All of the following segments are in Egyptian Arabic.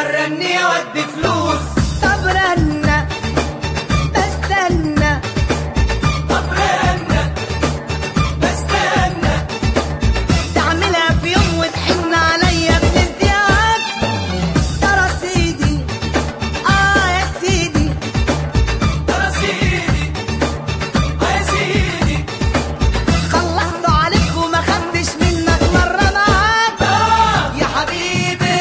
رني اودي فلوس طب رنة بستنى طب رنة بستنى تعملها في يوم وتحن عليا بازدياد ترى سيدي اه يا سيدي ترى سيدي اه يا سيدي خلصت عليك وما خدتش منك مرة معاك اه يا حبيبي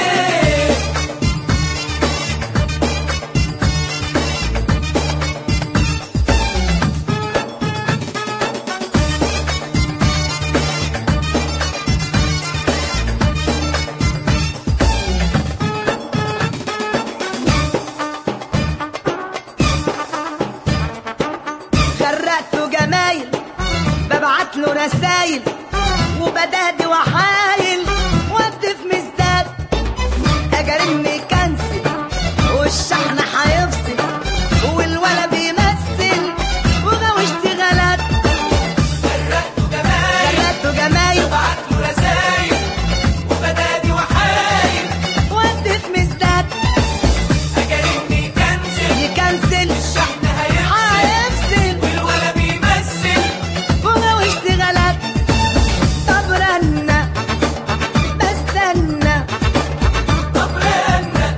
غرقته جمايل ببعت له رسايل وبدادي وحايل وقت في مزداد اجرني كنسل والشحن هيفصل والولا بيمثل وغاوشت غلط فرقته جمايل غرقته جمايل بعت له رسايل وبدادي وحايل وقت في مزداد اجرني كنزل يكنسل الشحن هيفصل هيفصل والولا بيمثل وغاوشت غلط طب رنة بستنى طب رنة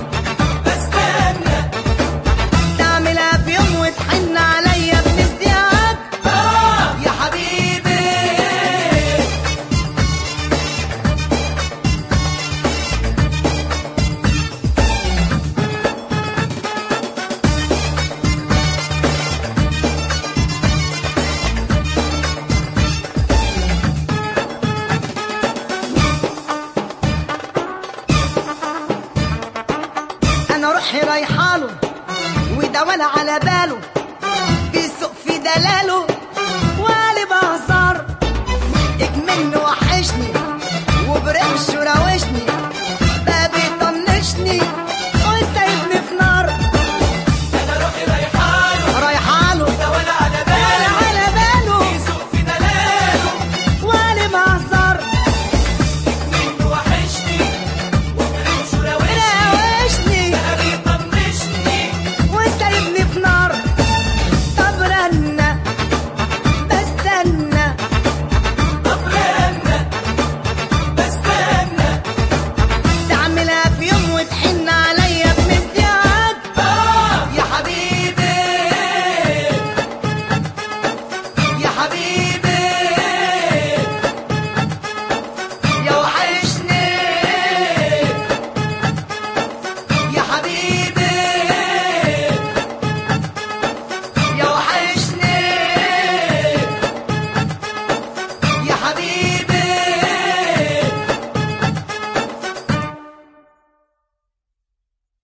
بستنى تعملها في يوم وتحن عليا بازدياد اه يا حبيبي انا روحي رايحاله وده ولا على باله بيسوق في دلاله